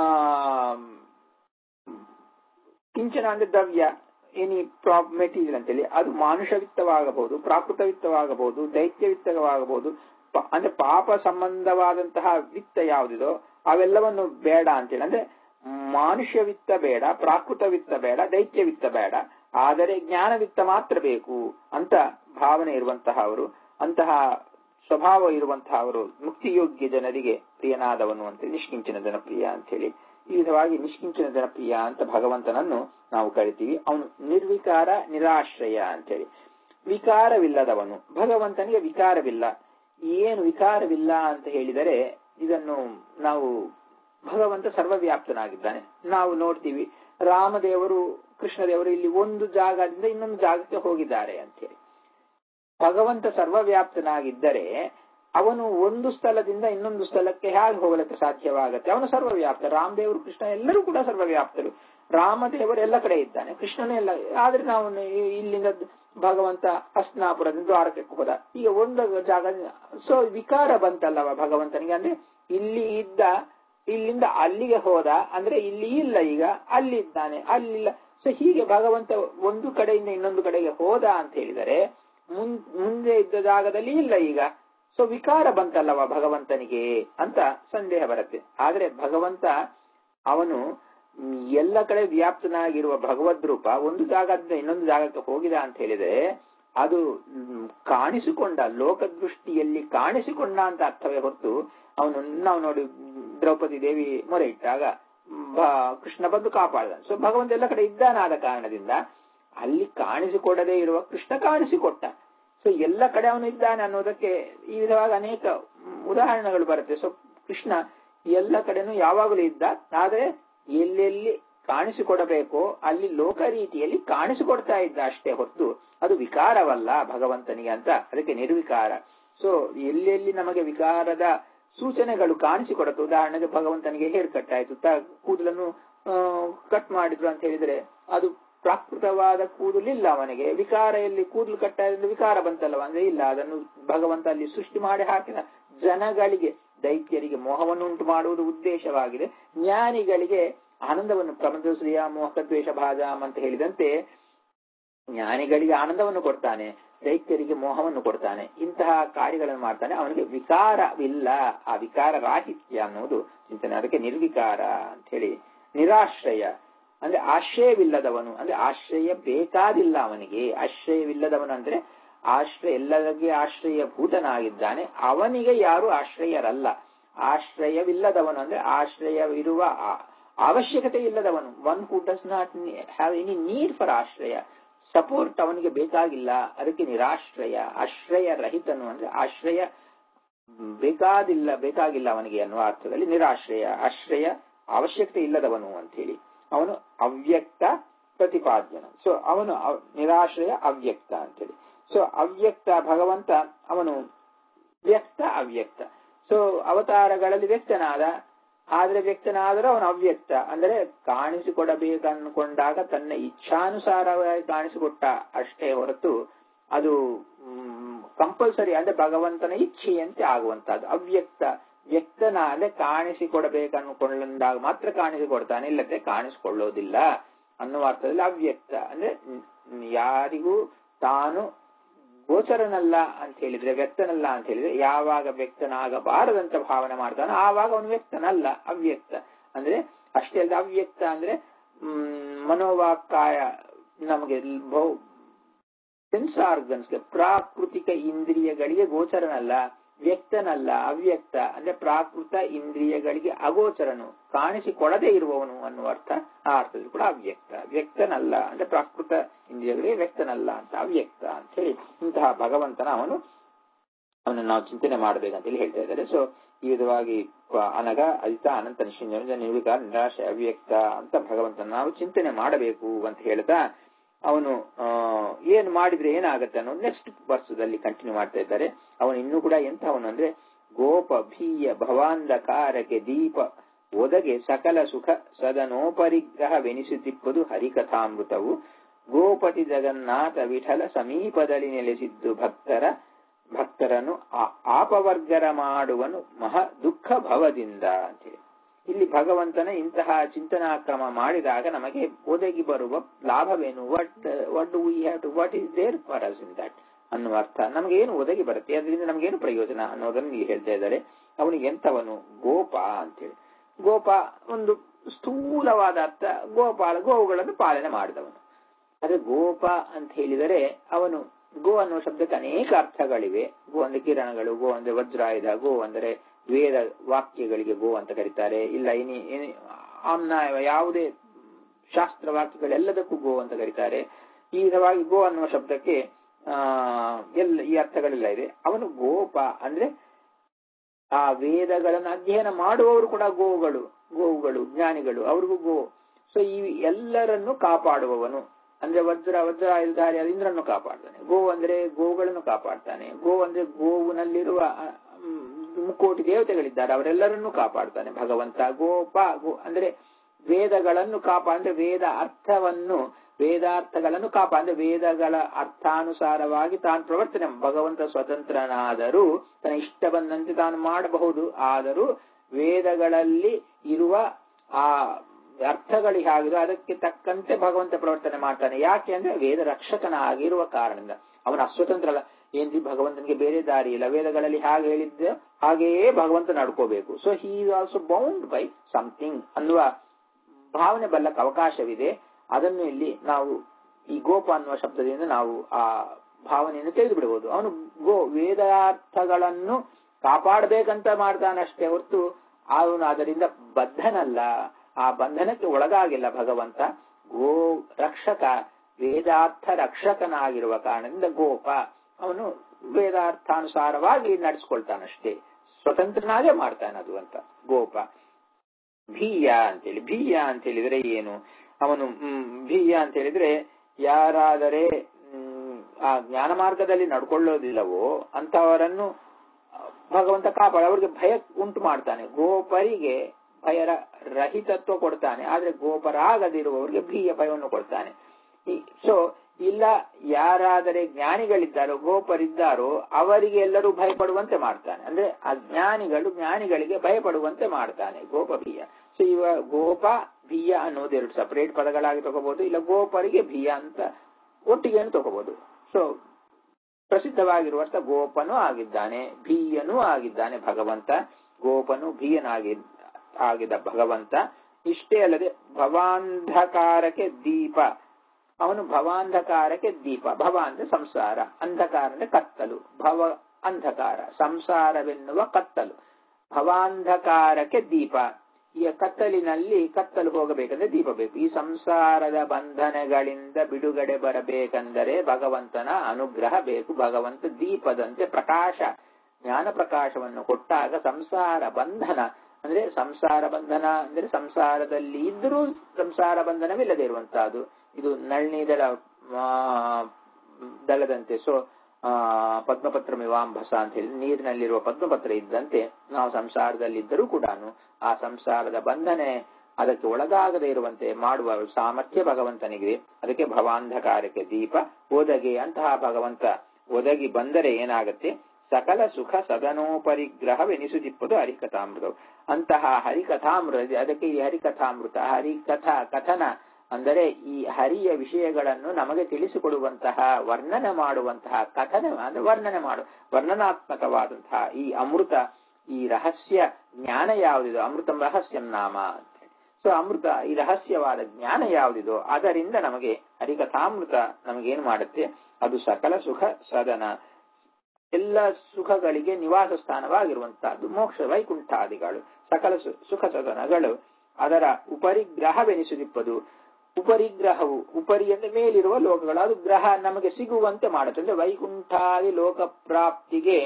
ಕಿಂಚನ ಅಂದ್ರೆ ದ್ರವ್ಯ ಎನಿ ಪ್ರಾಪ್ ಮೆಟೀರಿಯಲ್ ಅಂತೇಳಿ ಅದು ಮಾನುಷವಿತ್ತವಾಗಬಹುದು ಪ್ರಾಕೃತವಿತ್ತವಾಗಬಹುದು ದೈತ್ಯವಿತ್ತವಾಗಬಹುದು ಅಂದ್ರೆ ಪಾಪ ಸಂಬಂಧವಾದಂತಹ ವಿತ್ತ ಯಾವುದಿದೋ ಅವೆಲ್ಲವನ್ನು ಬೇಡ ಅಂತೇಳಿ ಅಂದ್ರೆ ಮಾನುಷ್ಯ ವಿತ್ತ ಬೇಡ ಪ್ರಾಕೃತ ವಿತ್ತ ಬೇಡ ದೈತ್ಯ ವಿತ್ತ ಬೇಡ ಆದರೆ ಜ್ಞಾನವಿತ್ತ ಮಾತ್ರ ಬೇಕು ಅಂತ ಭಾವನೆ ಇರುವಂತಹ ಅವರು ಅಂತಹ ಸ್ವಭಾವ ಇರುವಂತಹ ಅವರು ಮುಕ್ತಿಯೋಗ್ಯ ಜನರಿಗೆ ಪ್ರಿಯನಾದವನು ಅಂತ ನಿಷ್ಕಿಂಚನ ಜನಪ್ರಿಯ ಅಂತ ಹೇಳಿ ಈ ವಿಧವಾಗಿ ನಿಷ್ಕಿಂಚನ ಜನಪ್ರಿಯ ಅಂತ ಭಗವಂತನನ್ನು ನಾವು ಕರಿತೀವಿ ಅವನು ನಿರ್ವಿಕಾರ ನಿರಾಶ್ರಯ ಅಂತೇಳಿ ವಿಕಾರವಿಲ್ಲದವನು ಭಗವಂತನಿಗೆ ವಿಕಾರವಿಲ್ಲ ಏನು ವಿಕಾರವಿಲ್ಲ ಅಂತ ಹೇಳಿದರೆ ಇದನ್ನು ನಾವು ಭಗವಂತ ಸರ್ವವ್ಯಾಪ್ತನಾಗಿದ್ದಾನೆ ನಾವು ನೋಡ್ತೀವಿ ರಾಮದೇವರು ಕೃಷ್ಣದೇವರು ಇಲ್ಲಿ ಒಂದು ಜಾಗದಿಂದ ಇನ್ನೊಂದು ಜಾಗಕ್ಕೆ ಹೋಗಿದ್ದಾರೆ ಅಂತೇಳಿ ಭಗವಂತ ಸರ್ವವ್ಯಾಪ್ತನಾಗಿದ್ದರೆ ಅವನು ಒಂದು ಸ್ಥಳದಿಂದ ಇನ್ನೊಂದು ಸ್ಥಳಕ್ಕೆ ಹೇಗೆ ಹೋಗಲಿಕ್ಕೆ ಸಾಧ್ಯವಾಗತ್ತೆ ಅವನು ಸರ್ವವ್ಯಾಪ್ತ ರಾಮದೇವರು ಕೃಷ್ಣ ಎಲ್ಲರೂ ಕೂಡ ಸರ್ವವ್ಯಾಪ್ತರು ರಾಮದೇವರು ಎಲ್ಲ ಕಡೆ ಇದ್ದಾನೆ ಕೃಷ್ಣನೇ ಎಲ್ಲ ಆದ್ರೆ ನಾವು ಇಲ್ಲಿಂದ ಭಗವಂತ ಹಸ್ನಾಪುರದಿಂದ ದ್ವಾರಕ್ಕೆ ಹೋದ ಈಗ ಒಂದು ಜಾಗ ಸೊ ವಿಕಾರ ಬಂತಲ್ಲವ ಭಗವಂತನಿಗೆ ಅಂದ್ರೆ ಇಲ್ಲಿ ಇದ್ದ ಇಲ್ಲಿಂದ ಅಲ್ಲಿಗೆ ಹೋದ ಅಂದ್ರೆ ಇಲ್ಲಿ ಇಲ್ಲ ಈಗ ಅಲ್ಲಿದ್ದಾನೆ ಅಲ್ಲಿಲ್ಲ ಸೊ ಹೀಗೆ ಭಗವಂತ ಒಂದು ಕಡೆಯಿಂದ ಇನ್ನೊಂದು ಕಡೆಗೆ ಹೋದ ಅಂತ ಹೇಳಿದರೆ ಮುಂದೆ ಇದ್ದ ಜಾಗದಲ್ಲಿ ಇಲ್ಲ ಈಗ ಸೊ ವಿಕಾರ ಬಂತಲ್ಲವ ಭಗವಂತನಿಗೆ ಅಂತ ಸಂದೇಹ ಬರುತ್ತೆ ಆದ್ರೆ ಭಗವಂತ ಅವನು ಎಲ್ಲ ಕಡೆ ವ್ಯಾಪ್ತನಾಗಿರುವ ಭಗವದ್ ರೂಪ ಒಂದು ಜಾಗದಿಂದ ಇನ್ನೊಂದು ಜಾಗಕ್ಕೆ ಹೋಗಿದ ಅಂತ ಹೇಳಿದ್ರೆ ಅದು ಕಾಣಿಸಿಕೊಂಡ ಲೋಕದೃಷ್ಟಿಯಲ್ಲಿ ಕಾಣಿಸಿಕೊಂಡ ಅಂತ ಅರ್ಥವೇ ಹೊರತು ಅವನು ನಾವು ನೋಡಿ ದ್ರೌಪದಿ ದೇವಿ ಮೊರೆ ಇಟ್ಟಾಗ ಕೃಷ್ಣ ಬಂದು ಕಾಪಾಡಿದ ಸೊ ಭಗವಂತ ಎಲ್ಲ ಕಡೆ ಇದ್ದಾನಾದ ಕಾರಣದಿಂದ ಅಲ್ಲಿ ಕಾಣಿಸಿಕೊಡದೇ ಇರುವ ಕೃಷ್ಣ ಕಾಣಿಸಿಕೊಟ್ಟ ಸೊ ಎಲ್ಲ ಕಡೆ ಅವನು ಇದ್ದಾನೆ ಅನ್ನೋದಕ್ಕೆ ಈ ವಿಧವಾಗಿ ಅನೇಕ ಉದಾಹರಣೆಗಳು ಬರುತ್ತೆ ಸೊ ಕೃಷ್ಣ ಎಲ್ಲ ಕಡೆನೂ ಯಾವಾಗಲೂ ಇದ್ದ ಆದ್ರೆ ಎಲ್ಲೆಲ್ಲಿ ಕಾಣಿಸಿಕೊಡಬೇಕೋ ಅಲ್ಲಿ ಲೋಕ ರೀತಿಯಲ್ಲಿ ಕಾಣಿಸಿಕೊಡ್ತಾ ಇದ್ದ ಅಷ್ಟೇ ಹೊರತು ಅದು ವಿಕಾರವಲ್ಲ ಭಗವಂತನಿಗೆ ಅಂತ ಅದಕ್ಕೆ ನಿರ್ವಿಕಾರ ಸೊ ಎಲ್ಲೆಲ್ಲಿ ನಮಗೆ ವಿಕಾರದ ಸೂಚನೆಗಳು ಕಾಣಿಸಿಕೊಡುತ್ತೆ ಉದಾಹರಣೆಗೆ ಭಗವಂತನಿಗೆ ಹೇರ್ ಕಟ್ ಆಯ್ತು ಕೂದಲನ್ನು ಕಟ್ ಮಾಡಿದ್ರು ಅಂತ ಹೇಳಿದ್ರೆ ಅದು ಪ್ರಾಕೃತವಾದ ಕೂದಲಿಲ್ಲ ಅವನಿಗೆ ವಿಕಾರ ಎಲ್ಲಿ ಕೂದಲು ಕಟ್ಟಾದ್ರಿಂದ ವಿಕಾರ ಬಂತಲ್ಲವ ಅಂದ್ರೆ ಇಲ್ಲ ಅದನ್ನು ಭಗವಂತ ಅಲ್ಲಿ ಸೃಷ್ಟಿ ಮಾಡಿ ಹಾಕಿದ ಜನಗಳಿಗೆ ದೈತ್ಯರಿಗೆ ಮೋಹವನ್ನು ಉಂಟು ಮಾಡುವುದು ಉದ್ದೇಶವಾಗಿದೆ ಜ್ಞಾನಿಗಳಿಗೆ ಆನಂದವನ್ನು ಪ್ರಬಂಧ ಶ್ರೀಯ ಮೋಹ ದ್ವೇಷ ಭಾಜಾಮ್ ಅಂತ ಹೇಳಿದಂತೆ ಜ್ಞಾನಿಗಳಿಗೆ ಆನಂದವನ್ನು ಕೊಡ್ತಾನೆ ದೈತ್ಯರಿಗೆ ಮೋಹವನ್ನು ಕೊಡ್ತಾನೆ ಇಂತಹ ಕಾರ್ಯಗಳನ್ನು ಮಾಡ್ತಾನೆ ಅವನಿಗೆ ವಿಕಾರವಿಲ್ಲ ಆ ವಿಕಾರ ರಾಹಿತ್ಯ ಅನ್ನೋದು ಚಿಂತನೆ ಅದಕ್ಕೆ ನಿರ್ವಿಕಾರ ಅಂತ ಹೇಳಿ ನಿರಾಶ್ರಯ ಅಂದ್ರೆ ಆಶ್ರಯವಿಲ್ಲದವನು ಅಂದ್ರೆ ಆಶ್ರಯ ಬೇಕಾದಿಲ್ಲ ಅವನಿಗೆ ಆಶ್ರಯವಿಲ್ಲದವನು ಅಂದ್ರೆ ಆಶ್ರಯ ಎಲ್ಲರಿಗೆ ಆಶ್ರಯ ಭೂತನಾಗಿದ್ದಾನೆ ಅವನಿಗೆ ಯಾರು ಆಶ್ರಯರಲ್ಲ ಆಶ್ರಯವಿಲ್ಲದವನು ಅಂದ್ರೆ ಆಶ್ರಯವಿರುವ ಅವಶ್ಯಕತೆ ಇಲ್ಲದವನು one who does not have any need for ಆಶ್ರಯ ಸಪೋರ್ಟ್ ಅವನಿಗೆ ಬೇಕಾಗಿಲ್ಲ ಅದಕ್ಕೆ ನಿರಾಶ್ರಯ ಆಶ್ರಯ ರಹಿತನು ಅಂದ್ರೆ ಆಶ್ರಯ ಬೇಕಾದಿಲ್ಲ ಬೇಕಾಗಿಲ್ಲ ಅವನಿಗೆ ಅನ್ನುವ ಅರ್ಥದಲ್ಲಿ ನಿರಾಶ್ರಯ ಆಶ್ರಯ ಅವಶ್ಯಕತೆ ಇಲ್ಲದವನು ಅಂತ ಹೇಳಿ ಅವನು ಅವ್ಯಕ್ತ ಪ್ರತಿಪಾದ್ಯನು ಸೊ ಅವನು ನಿರಾಶ್ರಯ ಅವ್ಯಕ್ತ ಅಂತೇಳಿ ಸೊ ಅವ್ಯಕ್ತ ಭಗವಂತ ಅವನು ವ್ಯಕ್ತ ಅವ್ಯಕ್ತ ಸೊ ಅವತಾರಗಳಲ್ಲಿ ವ್ಯಕ್ತನಾದ ಆದ್ರೆ ವ್ಯಕ್ತನಾದರೂ ಅವನು ಅವ್ಯಕ್ತ ಅಂದ್ರೆ ಕಾಣಿಸಿಕೊಡಬೇಕನ್ಕೊಂಡಾಗ ತನ್ನ ಇಚ್ಛಾನುಸಾರವಾಗಿ ಕಾಣಿಸಿಕೊಟ್ಟ ಅಷ್ಟೇ ಹೊರತು ಅದು ಕಂಪಲ್ಸರಿ ಅಂದ್ರೆ ಭಗವಂತನ ಇಚ್ಛೆಯಂತೆ ಆಗುವಂತಹದ್ದು ಅವ್ಯಕ್ತ ವ್ಯಕ್ತನ ಅಂದ್ರೆ ಕಾಣಿಸಿಕೊಡಬೇಕನ್ಕೊಂಡಾಗ ಮಾತ್ರ ಕಾಣಿಸಿಕೊಡ್ತಾನೆ ಇಲ್ಲದೆ ಕಾಣಿಸಿಕೊಳ್ಳೋದಿಲ್ಲ ಅನ್ನುವ ಅರ್ಥದಲ್ಲಿ ಅವ್ಯಕ್ತ ಅಂದ್ರೆ ಯಾರಿಗೂ ತಾನು ಗೋಚರನಲ್ಲ ಅಂತ ಹೇಳಿದ್ರೆ ವ್ಯಕ್ತನಲ್ಲ ಅಂತ ಹೇಳಿದ್ರೆ ಯಾವಾಗ ವ್ಯಕ್ತನಾಗಬಾರದಂತ ಭಾವನೆ ಮಾಡ್ತಾನೋ ಆವಾಗ ಅವನು ವ್ಯಕ್ತನಲ್ಲ ಅವ್ಯಕ್ತ ಅಂದ್ರೆ ಅಷ್ಟೇ ಅಲ್ಲದೆ ಅವ್ಯಕ್ತ ಅಂದ್ರೆ ಹ್ಮ್ ಮನೋವಾಕ್ಕಾಯ ನಮಗೆ ಸೆನ್ಸ್ ಆರ್ಗನ್ಸ್ಗೆ ಪ್ರಾಕೃತಿಕ ಇಂದ್ರಿಯಗಳಿಗೆ ಗೋಚರನಲ್ಲ ವ್ಯಕ್ತನಲ್ಲ ಅವ್ಯಕ್ತ ಅಂದ್ರೆ ಪ್ರಾಕೃತ ಇಂದ್ರಿಯಗಳಿಗೆ ಅಗೋಚರನು ಕಾಣಿಸಿಕೊಡದೇ ಇರುವವನು ಅನ್ನುವ ಅರ್ಥ ಆ ಅರ್ಥದಲ್ಲಿ ಕೂಡ ಅವ್ಯಕ್ತ ವ್ಯಕ್ತನಲ್ಲ ಅಂದ್ರೆ ಪ್ರಾಕೃತ ಇಂದ್ರಿಯಗಳಿಗೆ ವ್ಯಕ್ತನಲ್ಲ ಅಂತ ಅವ್ಯಕ್ತ ಅಂತ ಹೇಳಿ ಇಂತಹ ಭಗವಂತನ ಅವನು ಅವನನ್ನು ನಾವು ಚಿಂತನೆ ಮಾಡಬೇಕಂತ ಹೇಳಿ ಹೇಳ್ತಾ ಇದ್ದಾರೆ ಸೊ ಈ ವಿಧವಾಗಿ ಪ- ಅನಗ ಅಜಿತ ಅನಂತ ನಿಶ್ಚಿಂಜ ನಿರ್ವಿಕಾರ ನಿರಾಶೆ ಅವ್ಯಕ್ತ ಅಂತ ಭಗವಂತನ ನಾವು ಚಿಂತನೆ ಮಾಡಬೇಕು ಅಂತ ಹೇಳ್ತಾ ಅವನು ಆ, ಏನ್ ಮಾಡಿದ್ರೆ ಏನಾಗತ್ತೆ ಅನ್ನೋದು ನೆಕ್ಸ್ಟ್ ವರ್ಷದಲ್ಲಿ ಕಂಟಿನ್ಯೂ ಮಾಡ್ತಾ ಇದ್ದಾರೆ ಅವನು ಇನ್ನೂ ಕೂಡ ಎಂಥವನು ಅಂದ್ರೆ ಗೋಪ ಭೀಯ ಭವಾಂಧಕಾರಕ್ಕೆ ದೀಪ ಒದಗೆ ಸಕಲ ಸುಖ ಸದನೋಪರಿಗ್ರಹವೆನಿಸುತ್ತಿಪ್ಪದು ಹರಿಕಥಾಮೃತವು ಗೋಪತಿ ಜಗನ್ನಾಥ ವಿಠಲ ಸಮೀಪದಲ್ಲಿ ನೆಲೆಸಿದ್ದು ಭಕ್ತರ ಭಕ್ತರನ್ನು ಆ- ಆಪವರ್ಗರ ಮಾಡುವನು ಮಹ ದುಃಖ ಭವದಿಂದ ಅಂತೇಳಿ ಇಲ್ಲಿ ಭಗವಂತನ ಇಂತಹ ಚಿಂತನಾ ಕ್ರಮ ಮಾಡಿದಾಗ ನಮಗೆ ಒದಗಿ ಬರುವ ಲಾಭವೇನು what what do we have to what is there for us in that ಅನ್ನುವ ಅರ್ಥ ನಮಗೆ ಏನು ಒದಗಿ ಬರುತ್ತೆ ಅದರಿಂದ ನಮಗೇನು ಪ್ರಯೋಜನ ಅನ್ನೋದನ್ನು ಇಲ್ಲಿ ಹೇಳ್ತಾ ಇದ್ದಾರೆ ಅವನಿಗೆ ಎಂತವನು ಗೋಪ ಅಂತೇಳಿ ಗೋಪ ಒಂದು ಸ್ಥೂಲವಾದ ಅರ್ಥ ಗೋಪಾಲ ಗೋವುಗಳನ್ನು ಪಾಲನೆ ಮಾಡಿದವನು ಅದೇ ಗೋಪ ಅಂತ ಹೇಳಿದರೆ ಅವನು ಗೋ ಅನ್ನುವ ಶಬ್ದಕ್ಕೆ ಅನೇಕ ಅರ್ಥಗಳಿವೆ ಗೋ ಅಂದ್ರೆ ಕಿರಣಗಳು ಗೋ ಅಂದ್ರೆ ವಜ್ರಾಯುಧ ಗೋ ಅಂದರೆ ವೇದ ವಾಕ್ಯಗಳಿಗೆ ಗೋ ಅಂತ ಕರೀತಾರೆ ಇಲ್ಲ ಇನಿ ಇನಿ ಆಮ್ನ ಯಾವುದೇ ಶಾಸ್ತ್ರ ವಾಕ್ಯಗಳೆಲ್ಲದಕ್ಕೂ ಗೋ ಅಂತ ಕರೀತಾರೆ ಈ ವಿಧವಾಗಿ ಗೋ ಅನ್ನುವ ಶಬ್ದಕ್ಕೆ ಆ ಎಲ್ಲ ಈ ಅರ್ಥಗಳೆಲ್ಲ ಇದೆ ಅವನು ಗೋಪ ಅಂದ್ರೆ ಆ ವೇದಗಳನ್ನು ಅಧ್ಯಯನ ಮಾಡುವವರು ಕೂಡ ಗೋಗಳು ಗೋವುಗಳು ಜ್ಞಾನಿಗಳು ಅವ್ರಿಗೂ ಗೋ ಸೊ ಈ ಎಲ್ಲರನ್ನು ಕಾಪಾಡುವವನು ಅಂದ್ರೆ ವಜ್ರ ವಜ್ರ ಆಯುಧಾರಿ ಇಂದ್ರನ್ನು ಕಾಪಾಡ್ತಾನೆ ಗೋ ಅಂದ್ರೆ ಗೋಗಳನ್ನು ಕಾಪಾಡ್ತಾನೆ ಗೋ ಅಂದ್ರೆ ಗೋವಿನಲ್ಲಿರುವ ಆ, ಮ್, ಮುಕ್ಕೋಟಿ ದೇವತೆಗಳಿದ್ದಾರೆ ಅವರೆಲ್ಲರನ್ನೂ ಕಾಪಾಡ್ತಾನೆ ಭಗವಂತ ಗೋಪ ಗೋ ಅಂದ್ರೆ ವೇದಗಳನ್ನು ಕಾಪಾ ಅಂದ್ರೆ ವೇದ ಅರ್ಥವನ್ನು ವೇದಾರ್ಥಗಳನ್ನು ಕಾಪಾ ಅಂದ್ರೆ ವೇದಗಳ ಅರ್ಥಾನುಸಾರವಾಗಿ ತಾನು ಪ್ರವರ್ತನೆ ಭಗವಂತ ಸ್ವತಂತ್ರನಾದರೂ ತನ್ನ ಇಷ್ಟ ಬಂದಂತೆ ತಾನು ಮಾಡಬಹುದು ಆದರೂ ವೇದಗಳಲ್ಲಿ ಇರುವ ಆ ಅರ್ಥಗಳಿಗೆ ಆಗಿರೋ ಅದಕ್ಕೆ ತಕ್ಕಂತೆ ಭಗವಂತ ಪ್ರವರ್ತನೆ ಮಾಡ್ತಾನೆ ಯಾಕೆ ಅಂದ್ರೆ ವೇದ ರಕ್ಷಕನಾಗಿರುವ ಕಾರಣದಿಂದ ಅವನ ಅಸ್ವತಂತ್ರ ಅಲ್ಲ ಏನ್ರಿ ಭಗವಂತನಿಗೆ ಬೇರೆ ದಾರಿ ಇಲ್ಲ ವೇದಗಳಲ್ಲಿ ಹಾಗೆ ಹೇಳಿದ್ದೆ ಹಾಗೆಯೇ ಭಗವಂತ ನಡ್ಕೋಬೇಕು so he is also bound by something ಅನ್ನುವ ಭಾವನೆ ಬಲ್ಲಕ್ಕೆ ಅವಕಾಶವಿದೆ ಅದನ್ನು ಇಲ್ಲಿ ನಾವು ಈ ಗೋಪ ಅನ್ನುವ ಶಬ್ದದಿಂದ ನಾವು ಆ ಭಾವನೆಯನ್ನು ತೆಗೆದು ಬಿಡಬಹುದು ಅವನು ಗೋ ವೇದಾರ್ಥಗಳನ್ನು ಕಾಪಾಡಬೇಕಂತ ಮಾಡ್ತಾನಷ್ಟೇ ಹೊರತು ಅವನು ಅದರಿಂದ ಬದ್ಧನಲ್ಲ ಆ ಬಂಧನಕ್ಕೆ ಒಳಗಾಗಿಲ್ಲ ಭಗವಂತ ಗೋ ರಕ್ಷಕ ವೇದಾರ್ಥ ರಕ್ಷಕನಾಗಿರುವ ಕಾರಣದಿಂದ ಗೋಪ ಅವನು ವೇದಾರ್ಥಾನುಸಾರವಾಗಿ ನಡೆಸ್ಕೊಳ್ತಾನಷ್ಟೇ ಸ್ವತಂತ್ರನಾಗೇ ಮಾಡ್ತಾನೆ ಅದು ಅಂತ ಗೋಪ ಭೀಯ ಅಂತೇಳಿ ಭೀಯ ಅಂತ ಹೇಳಿದ್ರೆ ಏನು ಅವನು ಹ್ಮ್, ಭೀಯ ಅಂತ ಹೇಳಿದ್ರೆ ಯಾರಾದರೆ ಹ್ಮ್, ಆ ಜ್ಞಾನ ಮಾರ್ಗದಲ್ಲಿ ನಡ್ಕೊಳ್ಳೋದಿಲ್ಲವೋ ಅಂತವರನ್ನು ಭಗವಂತ ಕಾಪಾಡ ಅವರಿಗೆ ಭಯ ಉಂಟು ಮಾಡ್ತಾನೆ ಗೋಪರಿಗೆ ಭಯರ ರಹಿತತ್ವ ಕೊಡ್ತಾನೆ ಆದ್ರೆ ಗೋಪರಾಗದಿರುವವರಿಗೆ ಭೀಯ ಭಯವನ್ನು ಕೊಡ್ತಾನೆ ಸೊ ಇಲ್ಲ ಯಾರಾದರೆ ಜ್ಞಾನಿಗಳಿದ್ದಾರೋ ಗೋಪರಿದ್ದಾರೋ ಅವರಿಗೆ ಎಲ್ಲರೂ ಭಯಪಡುವಂತೆ ಮಾಡ್ತಾನೆ ಅಂದ್ರೆ ಅಜ್ಞಾನಿಗಳು ಜ್ಞಾನಿಗಳಿಗೆ ಭಯಪಡುವಂತೆ ಮಾಡ್ತಾನೆ ಗೋಪ ಭೀಯ ಸೊ ಇವ ಗೋಪ ಭೀಯ ಅನ್ನೋದು ಎರಡು ಸಪರೇಟ್ ಪದಗಳಾಗಿ ತಗೋಬಹುದು ಇಲ್ಲ ಗೋಪರಿಗೆ ಭೀಯ ಅಂತ ಒಟ್ಟಿಗೆ ತಗೋಬಹುದು ಸೊ ಪ್ರಸಿದ್ಧವಾಗಿರುವಂತ ಗೋಪನೂ ಆಗಿದ್ದಾನೆ ಭೀಯನೂ ಆಗಿದ್ದಾನೆ ಭಗವಂತ ಗೋಪನು ಭೀಯನಾಗಿ ಆಗಿದ ಭಗವಂತ ಇಷ್ಟೇ ಅಲ್ಲದೆ ಭವಾಂಧಕಾರಕ್ಕೆ ದೀಪ ಅವನು ಭವಾಂಧಕಾರಕ್ಕೆ ದೀಪ ಭವ ಅಂದ್ರೆ ಸಂಸಾರ ಅಂಧಕಾರ ಅಂದ್ರೆ ಕತ್ತಲು ಭವ ಅಂಧಕಾರ ಸಂಸಾರವೆನ್ನುವ ಕತ್ತಲು ಭವಾಂಧಕಾರಕ್ಕೆ ದೀಪ ಈ ಕತ್ತಲಿನಲ್ಲಿ ಕತ್ತಲು ಹೋಗಬೇಕಂದ್ರೆ ದೀಪ ಬೇಕು ಈ ಸಂಸಾರದ ಬಂಧನಗಳಿಂದ ಬಿಡುಗಡೆ ಬರಬೇಕೆಂದರೆ ಭಗವಂತನ ಅನುಗ್ರಹ ಬೇಕು ಭಗವಂತ ದೀಪದಂತೆ ಪ್ರಕಾಶ ಜ್ಞಾನ ಪ್ರಕಾಶವನ್ನು ಕೊಟ್ಟಾಗ ಸಂಸಾರ ಬಂಧನ ಅಂದ್ರೆ ಸಂಸಾರ ಬಂಧನ ಅಂದ್ರೆ ಸಂಸಾರದಲ್ಲಿ ಇದ್ರೂ ಸಂಸಾರ ಬಂಧನವಿಲ್ಲದೆ ಇರುವಂತಹದ್ದು ಇದು ನಳ್ಳಿದಳ ಆ, ದಳದಂತೆ ಸೊ ಆ ಪದ್ಮಪತ್ರ ಮಿವಾಂಭಸ ಅಂತ ಹೇಳಿ ನೀರಿನಲ್ಲಿರುವ ಪದ್ಮಪತ್ರ ಇದ್ದಂತೆ ನಾವು ಸಂಸಾರದಲ್ಲಿದ್ದರೂ ಕೂಡ ಆ ಸಂಸಾರದ ಬಂಧನೆ ಅದಕ್ಕೆ ಒಳಗಾಗದೇ ಇರುವಂತೆ ಮಾಡುವ ಸಾಮರ್ಥ್ಯ ಭಗವಂತನಿಗೆ ಅದಕ್ಕೆ ಭವಾಂಧಕಾರಕ್ಕೆ ದೀಪ ಒದಗಿ ಅಂತಹ ಭಗವಂತ ಒದಗಿ ಬಂದರೆ ಏನಾಗತ್ತೆ ಸಕಲ ಸುಖ ಸದನೋಪರಿಗ್ರಹವೆನಿಸುತ್ತಿಪ್ಪದು ಹರಿಕಥಾಮೃತವು ಅಂತಹ ಹರಿಕಥಾಮೃತ ಅದಕ್ಕೆ ಈ ಹರಿಕಥಾಮೃತ ಹರಿಕಥಾ ಕಥನ ಅಂದರೆ ಈ ಹರಿಯ ವಿಷಯಗಳನ್ನು ನಮಗೆ ತಿಳಿಸಿಕೊಡುವಂತಹ ವರ್ಣನೆ ಮಾಡುವಂತಹ ಕಥನ ಅಂದ್ರೆ ವರ್ಣನೆ ಮಾಡು ವರ್ಣನಾತ್ಮಕವಾದಂತಹ ಈ ಅಮೃತ ಈ ರಹಸ್ಯ ಜ್ಞಾನ ಯಾವುದಿದೋ ಅಮೃತಂ ರಹಸ್ಯಂ ನಾಮ ಅಂತ ಸೊ ಅಮೃತ ಈ ರಹಸ್ಯವಾದ ಜ್ಞಾನ ಯಾವುದಿದೋ ಅದರಿಂದ ನಮಗೆ ಹರಿಕಥಾಮೃತ ನಮಗೇನು ಮಾಡುತ್ತೆ ಅದು ಸಕಲ ಸುಖ ಸದನ ಎಲ್ಲ ಸುಖಗಳಿಗೆ ನಿವಾಸ ಸ್ಥಾನವಾಗಿರುವಂತಹದ್ದು ಮೋಕ್ಷ ವೈಕುಂಠಾದಿಗಳು ಸಕಲ ಸು- ಸುಖ ಸದನಗಳು ಅದರ ಉಪರಿಗ್ರಹವೆನಿಸುತ್ತಿಪ್ಪದು ಉಪರಿಗ್ರಹವು ಉಪರಿ ಅಂದ್ರೆ ಮೇಲಿರುವ ಲೋಕಗಳು ಅದು ಗ್ರಹ ನಮಗೆ ಸಿಗುವಂತೆ ಮಾಡುತ್ತೆ ಅಂದ್ರೆ ವೈಕುಂಠಾದಿ ಲೋಕ ಪ್ರಾಪ್ತಿಗೆ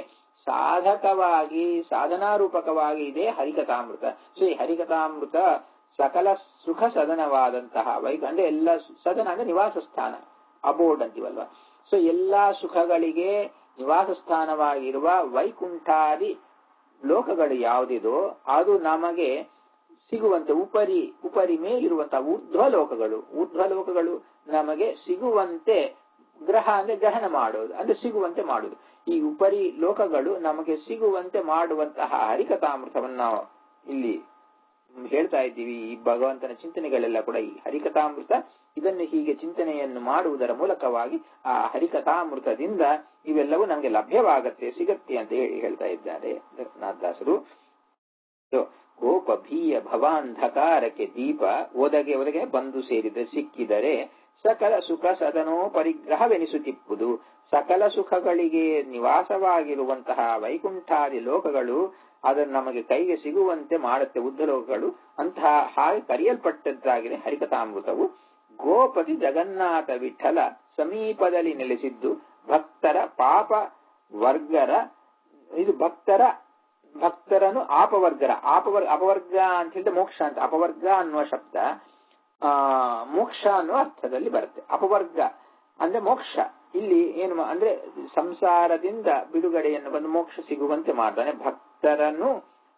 ಸಾಧಕವಾಗಿ ಸಾಧನಾರೂಪಕವಾಗಿ ಇದೆ ಹರಿಕಥಾಮೃತ ಸೊ ಈ ಹರಿಕಥಾಮೃತ ಸಕಲ ಸುಖ ಸದನವಾದಂತಹ ವೈಕ ಅಂದ್ರೆ ಎಲ್ಲ ಸು- ಸದನ ಅಂದ್ರೆ ನಿವಾಸ ಸ್ಥಾನ ಅಬೋರ್ಡ್ ಅಂತೀವಲ್ವಾ ಸೊ ಎಲ್ಲಾ ಸುಖಗಳಿಗೆ ನಿವಾಸ ಸ್ಥಾನವಾಗಿರುವ ವೈಕುಂಠಾದಿ ಲೋಕಗಳು ಯಾವುದಿದೋ ಅದು ನಮಗೆ ಸಿಗುವಂತೆ ಉಪರಿ ಉಪರಿ ಮೇಲಿರುವಂತಹ ಊರ್ಧ್ವ ಲೋಕಗಳು ಊರ್ಧ್ವ ಲೋಕಗಳು ನಮಗೆ ಸಿಗುವಂತೆ ಗ್ರಹ ಅಂದ್ರೆ ಗ್ರಹಣ ಮಾಡೋದು ಅಂದ್ರೆ ಸಿಗುವಂತೆ ಮಾಡುವುದು ಈ ಉಪರಿ ಲೋಕಗಳು ನಮಗೆ ಸಿಗುವಂತೆ ಮಾಡುವಂತಹ ಹರಿಕಥಾಮೃತವನ್ನು ನಾವು ಇಲ್ಲಿ ಹೇಳ್ತಾ ಇದ್ದೀವಿ ಈ ಭಗವಂತನ ಚಿಂತನೆಗಳೆಲ್ಲ ಕೂಡ ಈ ಹರಿಕಥಾಮೃತ ಇದನ್ನು ಹೀಗೆ ಚಿಂತನೆಯನ್ನು ಮಾಡುವುದರ ಮೂಲಕವಾಗಿ ಆ ಹರಿಕಥಾಮೃತದಿಂದ ಇವೆಲ್ಲವೂ ನಮಗೆ ಲಭ್ಯವಾಗತ್ತೆ ಸಿಗತ್ತೆ ಅಂತ ಹೇಳಿ ಹೇಳ್ತಾ ಇದ್ದಾರೆ ನಾಥದಾಸರು ಸೊ, ಕೋಪ ಭೀಯ ಭವಾಂಧಕಾರಕ್ಕೆ ದೀಪ ಒದಗೆ ಒದಗೆ ಬಂದು ಸೇರಿದ ಸಿಕ್ಕಿದರೆ ಸಕಲ ಸುಖ ಸದನೋ ಪರಿಗ್ರಹವೆನಿಸುತ್ತಿಪ್ಪುದು ಸಕಲ ಸುಖಗಳಿಗೆ ನಿವಾಸವಾಗಿರುವಂತಹ ವೈಕುಂಠಾದಿ ಲೋಕಗಳು ಅದನ್ನು ನಮಗೆ ಕೈಗೆ ಸಿಗುವಂತೆ ಮಾಡುತ್ತೆ ಉದ್ದ ಲೋಕಗಳು ಅಂತಹ ಹಾಗೆ ಕರೆಯಲ್ಪಟ್ಟದ್ದಾಗಿದೆ ಹರಿಕಥಾಮೃತವು ಗೋಪತಿ ಜಗನ್ನಾಥ ವಿಠಲ ಸಮೀಪದಲ್ಲಿ ನೆಲೆಸಿದ್ದು ಭಕ್ತರ ಪಾಪ ವರ್ಗರ ಇದು ಭಕ್ತರ ಭಕ್ತರನ್ನು ಆಪವರ್ಗರ ಆಪವರ್ ಅಪವರ್ಗ ಅಂತ ಹೇಳಿದ್ರೆ ಮೋಕ್ಷ ಅಂತ ಅಪವರ್ಗ ಅನ್ನುವ ಶಬ್ದ ಆ ಮೋಕ್ಷ ಅನ್ನುವ ಅರ್ಥದಲ್ಲಿ ಬರುತ್ತೆ ಅಪವರ್ಗ ಅಂದ್ರೆ ಮೋಕ್ಷ ಇಲ್ಲಿ ಏನು ಮಾ- ಅಂದ್ರೆ ಸಂಸಾರದಿಂದ ಬಿಡುಗಡೆಯನ್ನು ಬಂದು ಮೋಕ್ಷ ಸಿಗುವಂತೆ ಮಾಡ್ತಾನೆ ಭಕ್ತರನ್ನು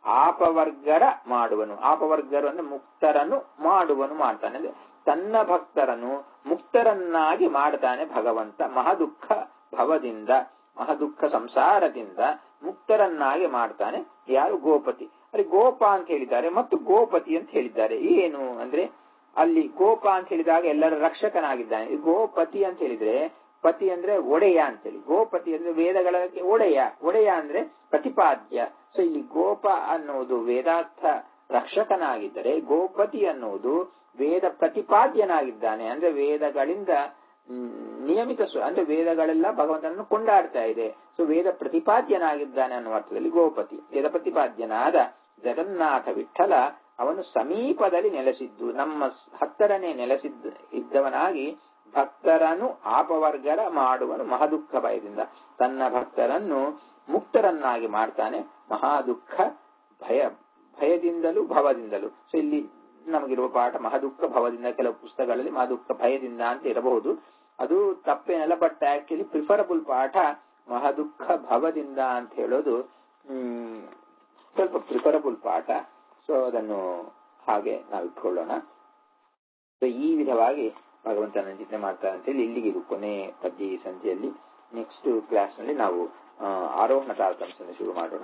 ಆಪವರ್ಗರ ಮಾಡುವನು ಆಪವರ್ಗರು ಅಂದ್ರೆ ಮುಕ್ತರನ್ನು ಮಾಡುವನು ಮಾಡ್ತಾನೆ ಅಂದ್ರೆ ತನ್ನ ಭಕ್ತರನ್ನು ಮುಕ್ತರನ್ನಾಗಿ ಮಾಡ್ತಾನೆ ಭಗವಂತ ಮಹದುಃಖ ಭವದಿಂದ ಮಹದುಃಖ ಸಂಸಾರದಿಂದ ಮುಕ್ತರನ್ನಾಗಿ ಮಾಡ್ತಾನೆ ಯಾರು ಗೋಪತಿ ಅಲ್ಲಿ ಗೋಪ ಅಂತ ಹೇಳಿದ್ದಾರೆ ಮತ್ತು ಗೋಪತಿ ಅಂತ ಹೇಳಿದ್ದಾರೆ ಏನು ಅಂದ್ರೆ ಅಲ್ಲಿ ಗೋಪ ಅಂತ ಹೇಳಿದಾಗ ಎಲ್ಲರ ರಕ್ಷಕನಾಗಿದ್ದಾನೆ ಈ ಗೋಪತಿ ಅಂತ ಹೇಳಿದ್ರೆ ಪತಿ ಅಂದ್ರೆ ಒಡೆಯ ಅಂತೇಳಿ ಗೋಪತಿ ಅಂದ್ರೆ ವೇದಗಳ ಒಡೆಯ ಒಡೆಯ ಅಂದ್ರೆ ಪ್ರತಿಪಾದ್ಯ ಸೊ ಇಲ್ಲಿ ಗೋಪ ಅನ್ನುವುದು ವೇದಾರ್ಥ ರಕ್ಷಕನಾಗಿದ್ದರೆ ಗೋಪತಿ ಅನ್ನುವುದು ವೇದ ಪ್ರತಿಪಾದ್ಯನಾಗಿದ್ದಾನೆ ಅಂದ್ರೆ ವೇದಗಳಿಂದ ಮ್, ನಿಯಮಿತ ಸ್ವ- ಅಂದ್ರೆ ವೇದಗಳೆಲ್ಲ ಭಗವಂತನನ್ನು ಕೊಂಡಾಡ್ತಾ ಇದೆ ಸೊ ವೇದ ಪ್ರತಿಪಾದ್ಯನಾಗಿದ್ದಾನೆ ಅನ್ನುವ ಅರ್ಥದಲ್ಲಿ ಗೋಪತಿ ವೇದ ಪ್ರತಿಪಾದ್ಯನಾದ ಜಗನ್ನಾಥ ವಿಠಲ ಅವನು ಸಮೀಪದಲ್ಲಿ ನೆಲೆಸಿದ್ದು ನಮ್ಮ ಸ್- ಹತ್ತರನೇ ನೆಲೆಸಿದ್ದ ಇದ್ದವನಾಗಿ ಭಕ್ತರನ್ನು ಆಪವರ್ಗರ ಮಾಡುವನು ಮಹದುಃಖ ಭಯದಿಂದ ತನ್ನ ಭಕ್ತರನ್ನು ಮುಕ್ತರನ್ನಾಗಿ ಮಾಡ್ತಾನೆ ಮಹಾದುಃಖ ಭಯ ಭಯದಿಂದಲೂ ಭವದಿಂದಲೂ ಸೊ ಇಲ್ಲಿ ನಮಗಿರುವ ಪಾಠ ಮಹದುಃಖ ಭವದಿಂದ ಕೆಲವು ಪುಸ್ತಕಗಳಲ್ಲಿ ಮಹದುಃಖ ಭಯದಿಂದ ಅಂತ ಇರಬಹುದು ಅದು ತಪ್ಪೇನಲ್ಲ ಬಟ್ ಆಕ್ಚುಲಿ ಪ್ರಿಫರಬಲ್ ಪಾಠ ಮಹದುಃಖ ಭವದಿಂದ ಅಂತ ಹೇಳೋದು ಹ್ಮ್, ಸ್ವಲ್ಪ ಪ್ರಿಫರಬಲ್ ಪಾಠ ಸೊ ಅದನ್ನು ಹಾಗೆ ನಾವು ಇಟ್ಕೊಳ್ಳೋಣ ಸೊ ಈ ವಿಧವಾಗಿ ಭಗವಂತನ ಚಿಂತನೆ ಮಾಡ್ತಾರೆ ಅಂತೇಳಿ ಇಲ್ಲಿಗೆ ಇದು ಕೊನೆ ಪದ್ಯ ಈ ಸಂಜೆಯಲ್ಲಿ ನೆಕ್ಸ್ಟ್ ಕ್ಲಾಸ್ ನಲ್ಲಿ ನಾವು ಆ, ಆರೋಹಣ ತಾರತಮ್ಯವನ್ನು ಶುರು ಮಾಡೋಣ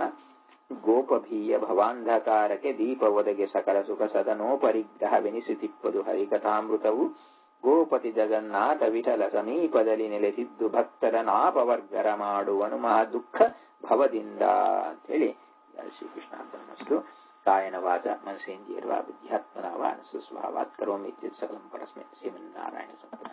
ಗೋಪಭೀಯ ಭವಾಂಧಕಾರಕ್ಕೆ ದೀಪ ಒದಗೆ ಸಕಲ ಸುಖ ಸದನೋಪರಿಗ್ರಹವೆನಿಸುತ್ತಿಪ್ಪದು ಹರಿಕಥಾಮೃತವು ಗೋಪತಿ ಜಗನ್ನಾಥ ವಿಠಲ ಸಮೀಪದಲ್ಲಿ ನೆಲೆಸಿದ್ದು ಭಕ್ತರ ನಾಪವರ್ಗರ ಮಾಡುವನು ಮಹಾ ದುಃಖ ಭವದಿಂದ ಅಂತೇಳಿ ಶ್ರೀಕೃಷ್ಣ ಅಂತ ಕಾಯನ ವಾಚ ಮನಸೇಂದ್ರಿಯರ್ವಾ ಬುದ್ಧ್ಯಾತ್ಮನ ವಾ ಸುಸ್ವಭಾವಾತ್ ಕರೋಮಿ ಇತ್ಯುತ್ ಸಕಲಂ ಪರಸ್ಮೈ ಶ್ರೀಮನ್ನಾರಾಯಣ ಸಂಪ್ರದಾಯ